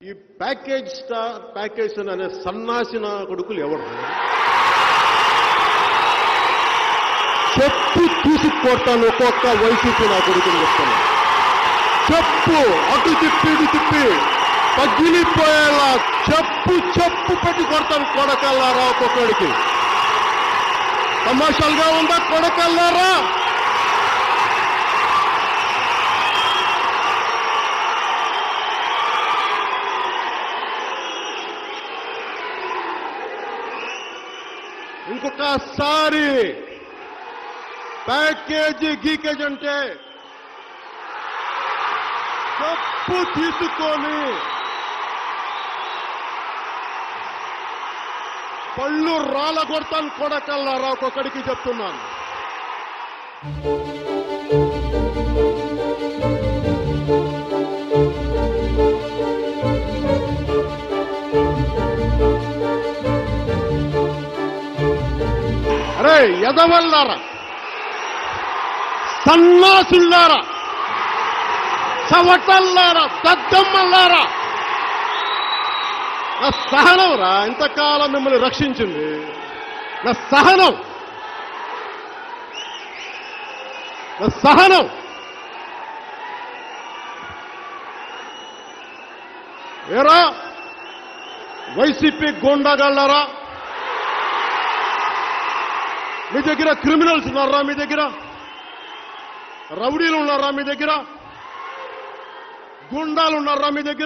ఈ package star package అనే సన్నాసిన కొడుకులు ఎవరు చెప్పు తీసుకొడతాను ఒక్కొక్క వైసీపీ నా కొడుకుని చెప్తాను చెప్పు అటు తిప్పి ఇటు తిప్పి పగిలిపోయేలా చెప్పు చెప్పు పెట్టి కొడతాను కొడకల్లారా ఒక్కొక్కడికి తమాషాలుగా ఉందా కొడకల్లారా ఇంకొకసారి ప్యాకేజీ గీకేజ్ అంటే తప్పు తీసుకొని పళ్ళు రాళ్ళ కొడతాను కొడకల్లారా ఒక్కొక్కడికి చెప్తున్నాను అరే ఎదవల్లారా సన్నాసుల్లారా చవటల్లారా దద్దమ్మల్లారా నా సహనం రా ఇంతకాలం మిమ్మల్ని రక్షించింది నా సహనం నా సహనం ఏరా వైసీపీ గోండాగాళ్ళారా మీ దగ్గర క్రిమినల్స్ ఉన్నారా మీ దగ్గర రౌడీలు ఉన్నారా మీ దగ్గర గుండాలు ఉన్నారా మీ దగ్గర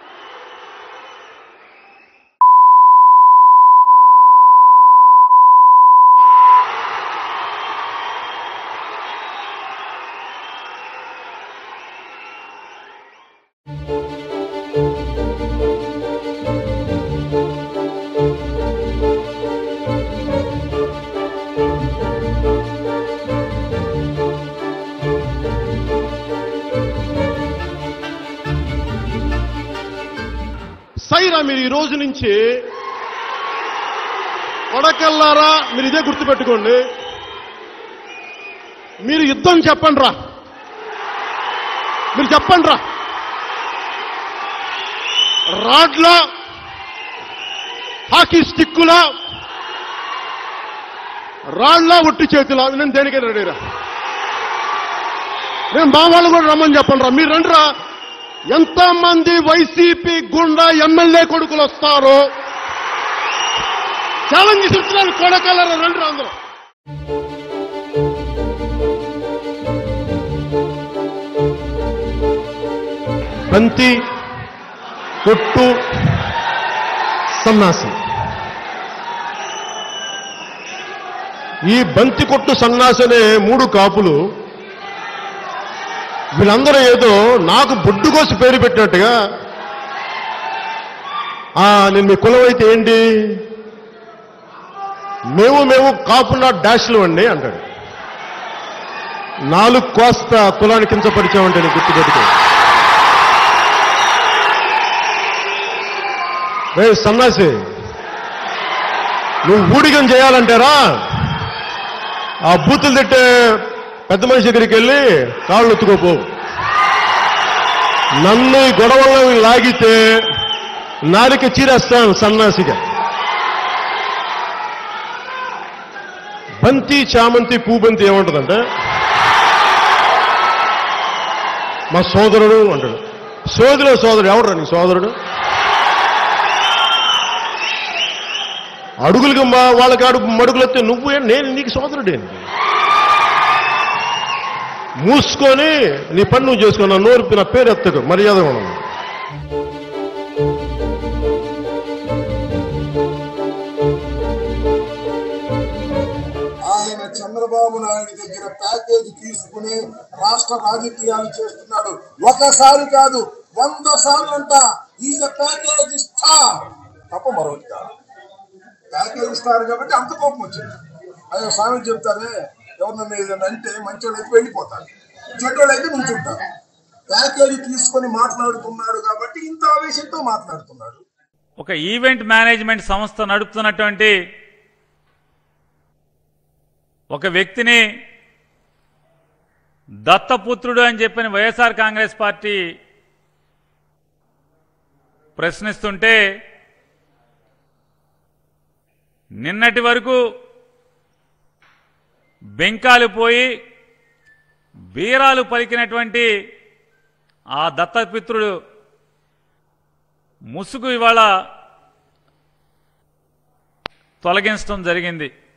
సైరా మీరు ఈ రోజు నుంచి కొడకల్లారా మీరు ఇదే గుర్తుపెట్టుకోండి మీరు యుద్ధం చెప్పండి రా మీరు చెప్పండి రా రాడ్లా హాకీ స్టిక్కులా రాళ్లా ఒట్టి చేతులా నేను దేనికైనా రెడీరా నేను మా వాళ్ళు కూడా రమ్మని చెప్పండి రా మీరు రండి రా ఎంతమంది వైసీపీ గుండా ఎమ్మెల్యే కొడుకులు వస్తారో ఛాలెంజ్ ఇస్తున్నాను కొడకలరా రండి రా అందరూ బంతి కొట్టు సన్నాసి ఈ బంతి కొట్టు సన్నాసి అనే మూడు కాపులు వీళ్ళందరూ ఏదో నాకు బొడ్డు కోసి పేరు పెట్టినట్టుగా ఆ నేను మీ కులం అయితే ఏంటి మేము మేము కాపున్న డాష్లు అండి అంటాడు నాలుగు కోస్త కులాన్ని కించపరిచామంటే నేను గుర్తుపెట్టుకో రే సన్నాసి నువ్వు ఊడిగం చేయాలంటారా ఆ బూతులు తిట్టే పెద్ద మనిషి దగ్గరికి వెళ్ళి కాళ్ళు ఎత్తుకోపో నన్ను ఈ గొడవలో లాగితే నాలిక చీరేస్తాను సన్నాసిగా బంతి చామంతి పూబంతి ఏమంటుందంటే మా సోదరుడు అంటాడు సోదరుడు సోదరుడు ఎవరు నీ సోదరుడు అడుగులకి మా వాళ్ళకి అడుగు మడుగులు వస్తే నువ్వు నేను నీకు సోదరుడేంటి మూసుకొని నీ పని నువ్వు చేసుకున్నా నోరు నా పేరు ఎత్తకు మర్యాద ఉండదు ఆయన చంద్రబాబు నాయుడు దగ్గర ప్యాకేజీ తీసుకుని రాష్ట్ర రాజకీయాలు చేస్తున్నాడు ఒకసారి కాదు వంద సార్లు అంట ఈజ్ ప్యాకేజ్ స్టార్ తప్ప మరొకటి కాదు ప్యాకేజ్ స్టార్ కాబట్టి అంత కోపం వచ్చింది అయ్యో స్వామి చెప్తారే ఎవరినన్నా ఏదైనా అంటే మంచోళ్ళు అయితే వెళ్ళిపోతారు చెడ్డోళ్ళు అయితే నుంచుంటారు ప్యాకేజీ తీసుకొని మాట్లాడుతున్నాడు కాబట్టి ఇంత ఆవేశంతో మాట్లాడుతున్నాడు ఒక ఈవెంట్ మేనేజ్మెంట్ సంస్థ నడుపుతున్నటువంటి ఒక వ్యక్తిని దత్తపుత్రుడు అని చెప్పని వైఎస్ఆర్ కాంగ్రెస్ పార్టీ ప్రశ్నిస్తుంటే నిన్నటి వరకు బెంకాలు పోయి బీరాలు పలికినటువంటి ఆ దత్తపిత్రుడు ముసుగు ఇవాళ తొలగించడం జరిగింది